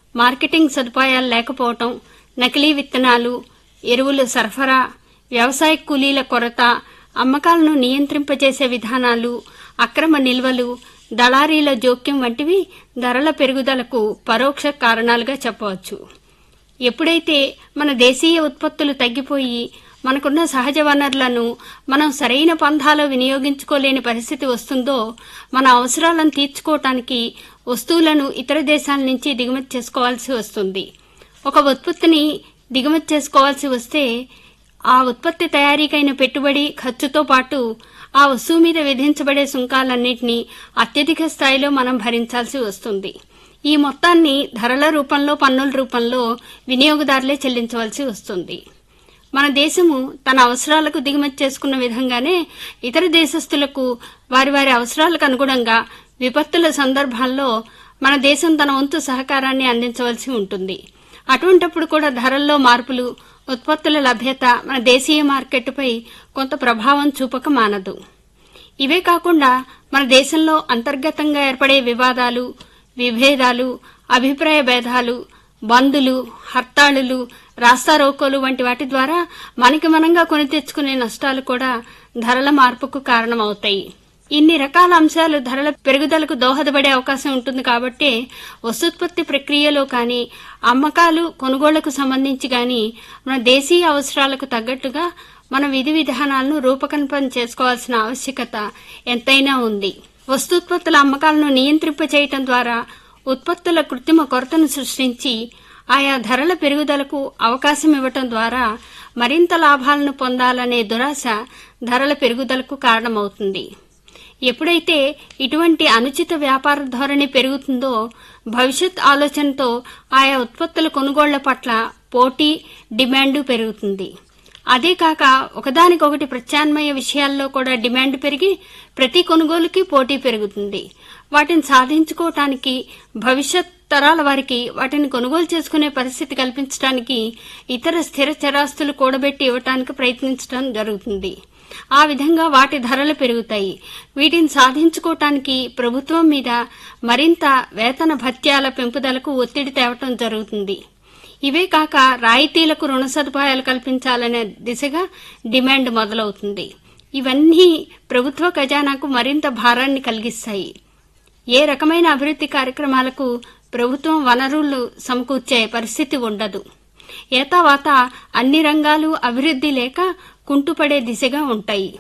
marketing సదుపాయాలు లేకపోవటం నకిలీ విత్తనాలు ఎరువుల సరఫరా వ్యవసాయ కూలీల కొరత అమ్మకాలను నియంత్రింపజేసే విధానాలు అక్రమ నిల్వలు దళారీల జోక్యం వంటివి ధరల పెరుగుదలకు పరోక్ష కారణాలుగా చెప్పవచ్చు ఎప్పుడైతే మన దేశీయ ఉత్పత్తులు తగ్గిపోయి మనకున్న సహజ వనరులను మనం సరైన పంధాలో వినియోగించుకోలేని పరిస్థితి వస్తుందో మన అవసరాలను తీర్చుకోవటానికి వస్తువులను ఇతర దేశాల నుంచి దిగుమతి చేసుకోవాల్సి వస్తుంది ఒక ఉత్పత్తిని దిగుమతి చేసుకోవాల్సి వస్తే ఆ ఉత్పత్తి తయారీకైన పెట్టుబడి ఖర్చుతో పాటు ఆ వస్తువు మీద విధించబడే సుంకాలన్నింటినీ అత్యధిక స్థాయిలో మనం భరించాల్సి వస్తుంది ఈ మొత్తాన్ని ధరల రూపంలో పన్నుల రూపంలో వినియోగదారులే చెల్లించవలసి వస్తుంది మన దేశము తన అవసరాలకు దిగుమతి చేసుకున్న విధంగానే ఇతర దేశస్థులకు వారి వారి అవసరాలకు అనుగుణంగా విపత్తుల సందర్భాల్లో మన దేశం తన వంతు సహకారాన్ని అందించవలసి ఉంటుంది అటువంటప్పుడు కూడా ధరల్లో మార్పులు ఉత్పత్తుల లభ్యత మన దేశీయ మార్కెట్పై కొంత ప్రభావం చూపక మానదు ఇవే కాకుండా మన దేశంలో అంతర్గతంగా ఏర్పడే వివాదాలు విభేదాలు అభిప్రాయ భేదాలు బందులు హర్తాళులు రాస్తారోకోలు వంటి వాటి ద్వారా మనకి మనంగా కొని తెచ్చుకునే నష్టాలు కూడా ధరల మార్పుకు కారణమవుతాయి ఇన్ని రకాల అంశాలు ధరల పెరుగుదలకు దోహదపడే అవకాశం ఉంటుంది కాబట్టి వస్తుత్పత్తి ప్రక్రియలో కానీ అమ్మకాలు కొనుగోళ్లకు సంబంధించి కానీ మన దేశీయ అవసరాలకు తగ్గట్టుగా మన విధి విధానాలను రూపకల్పన చేసుకోవాల్సిన ఆవశ్యకత ఎంతైనా ఉంది వస్తుత్పత్తుల అమ్మకాలను నియంత్రింప చేయటం ద్వారా ఉత్పత్తుల కృత్రిమ కొరతను సృష్టించి ఆయా ధరల పెరుగుదలకు అవకాశం ఇవ్వటం ద్వారా మరింత లాభాలను పొందాలనే దురాశ ధరల పెరుగుదలకు కారణమవుతుంది ఎప్పుడైతే ఇటువంటి అనుచిత వ్యాపార ధోరణి పెరుగుతుందో భవిష్యత్ ఆలోచనతో ఆయా ఉత్పత్తుల కొనుగోళ్ల పట్ల పోటీ డిమాండు పెరుగుతుంది అదే కాక ఒకదానికొకటి ప్రత్యామ్నాయ విషయాల్లో కూడా డిమాండ్ పెరిగి ప్రతి కొనుగోలుకి పోటీ పెరుగుతుంది వాటిని సాధించుకోవటానికి భవిష్యత్ తరాల వారికి వాటిని కొనుగోలు చేసుకునే పరిస్థితి కల్పించడానికి ఇతర స్థిర చరాస్తులు కూడబెట్టి ఇవ్వటానికి ప్రయత్నించడం జరుగుతుంది ఆ విధంగా వాటి ధరలు పెరుగుతాయి వీటిని సాధించుకోవటానికి ప్రభుత్వం మీద మరింత వేతన భత్యాల పెంపుదలకు ఒత్తిడి తేవటం జరుగుతుంది ఇవే కాక రాయితీలకు రుణ సదుపాయాలు కల్పించాలనే దిశగా డిమాండ్ మొదలవుతుంది ఇవన్నీ ప్రభుత్వ ఖజానాకు మరింత భారాన్ని కలిగిస్తాయి ఏ రకమైన అభివృద్ధి కార్యక్రమాలకు ప్రభుత్వం వనరులు సమకూర్చే పరిస్థితి ఉండదు ఏతావాత అన్ని రంగాలు అభివృద్ధి లేక కుంటుపడే దిశగా ఉంటాయి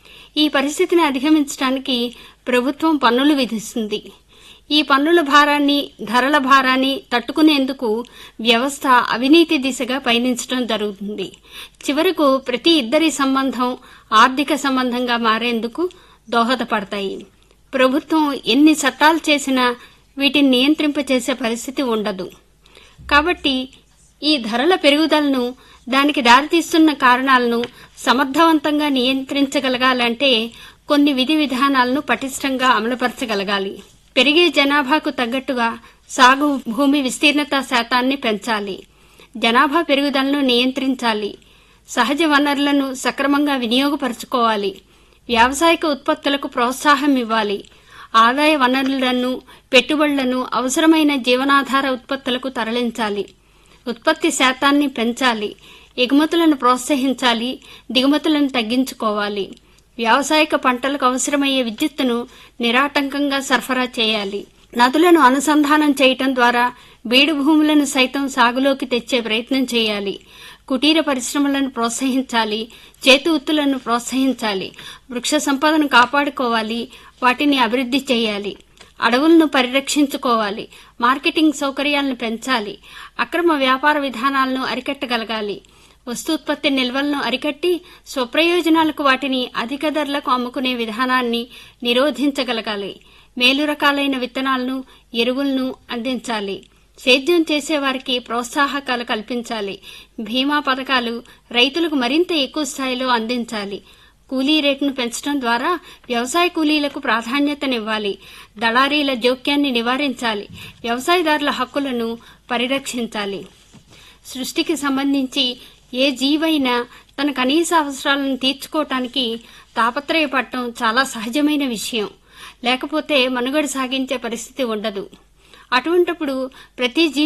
ఈ పరిస్థితిని అధిగమించడానికి ప్రభుత్వం పన్నులు విధిస్తుంది ఈ పన్నుల భారాన్ని ధరల భారాన్ని తట్టుకునేందుకు వ్యవస్థ అవినీతి దిశగా పయనించడం జరుగుతుంది చివరకు ప్రతి ఇద్దరి సంబంధం ఆర్థిక సంబంధంగా మారేందుకు దోహదపడతాయి ప్రభుత్వం ఎన్ని చట్టాలు చేసినా వీటిని నియంత్రింపచేసే పరిస్థితి ఉండదు కాబట్టి ఈ ధరల పెరుగుదలను దానికి దారితీస్తున్న కారణాలను సమర్థవంతంగా నియంత్రించగలగాలంటే కొన్ని విధి విధానాలను పటిష్టంగా అమలుపరచగలగాలి పెరిగే జనాభాకు తగ్గట్టుగా సాగు భూమి విస్తీర్ణత శాతాన్ని పెంచాలి జనాభా పెరుగుదలను నియంత్రించాలి సహజ వనరులను సక్రమంగా వినియోగపరచుకోవాలి వ్యావసాయిక ఉత్పత్తులకు ప్రోత్సాహం ఇవ్వాలి ఆదాయ వనరులను పెట్టుబడులను అవసరమైన జీవనాధార ఉత్పత్తులకు తరలించాలి ఉత్పత్తి శాతాన్ని పెంచాలి ఎగుమతులను ప్రోత్సహించాలి దిగుమతులను తగ్గించుకోవాలి వ్యావసాయిక పంటలకు అవసరమయ్యే విద్యుత్తును నిరాటంకంగా సరఫరా చేయాలి నదులను అనుసంధానం చేయటం ద్వారా బీడు భూములను సైతం సాగులోకి తెచ్చే ప్రయత్నం చేయాలి కుటీర పరిశ్రమలను ప్రోత్సహించాలి చేతి ఉత్తులను ప్రోత్సహించాలి వృక్ష సంపదను కాపాడుకోవాలి వాటిని అభివృద్ధి చేయాలి అడవులను పరిరక్షించుకోవాలి మార్కెటింగ్ సౌకర్యాలను పెంచాలి అక్రమ వ్యాపార విధానాలను అరికట్టగలగాలి వస్తూత్పత్తి నిల్వలను అరికట్టి స్వప్రయోజనాలకు వాటిని అధిక ధరలకు అమ్ముకునే విధానాన్ని నిరోధించగలగాలి మేలు రకాలైన విత్తనాలను ఎరువులను అందించాలి సేద్యం చేసేవారికి ప్రోత్సాహకాలు కల్పించాలి బీమా పథకాలు రైతులకు మరింత ఎక్కువ స్థాయిలో అందించాలి కూలీ రేటును పెంచడం ద్వారా వ్యవసాయ కూలీలకు ప్రాధాన్యతనివ్వాలి దళారీల జోక్యాన్ని నివారించాలి వ్యవసాయదారుల హక్కులను పరిరక్షించాలి సృష్టికి సంబంధించి ఏ జీవైనా తన కనీస అవసరాలను తీర్చుకోవటానికి తాపత్రయపడటం చాలా సహజమైన విషయం లేకపోతే మనుగడ సాగించే పరిస్థితి ఉండదు అటువంటప్పుడు ప్రతి జీవి